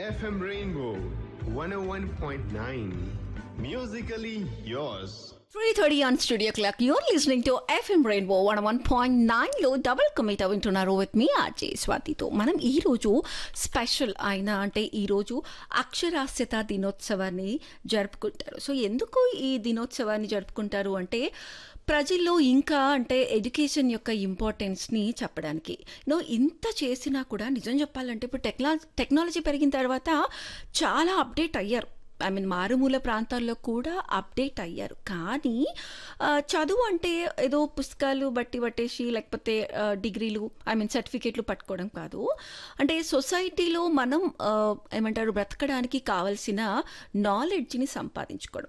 FM Rainbow 101.9. Musically yours. 3.30 on Studio Clock. You're listening to FM Rainbow 101.9 లో double commit వింటున్నారు with మీ RJ స్వాతితో మనం ఈ రోజు స్పెషల్ అయిన అంటే ఈ రోజు అక్షరాస్యత దినోత్సవాన్ని జరుపుకుంటారు సో ఎందుకు ఈ దినోత్సవాన్ని జరుపుకుంటారు అంటే ప్రజల్లో ఇంకా అంటే ఎడ్యుకేషన్ యొక్క ఇంపార్టెన్స్ని చెప్పడానికి నో ఇంత చేసినా కూడా నిజం చెప్పాలంటే ఇప్పుడు టెక్నా టెక్నాలజీ పెరిగిన తర్వాత చాలా అప్డేట్ అయ్యారు ఐ మీన్ మారుమూల ప్రాంతాల్లో కూడా అప్డేట్ అయ్యారు కానీ ఆ, చదువు అంటే ఏదో పుస్తకాలు బట్టి పట్టేసి లేకపోతే ఆ, డిగ్రీలు ఐ మీన్ సర్టిఫికేట్లు పట్టుకోవడం కాదు అంటే సొసైటీలో మనం ఆ, ఏమంటారు బ్రతకడానికి కావలసిన నాలెడ్జ్ని సంపాదించుకోవడం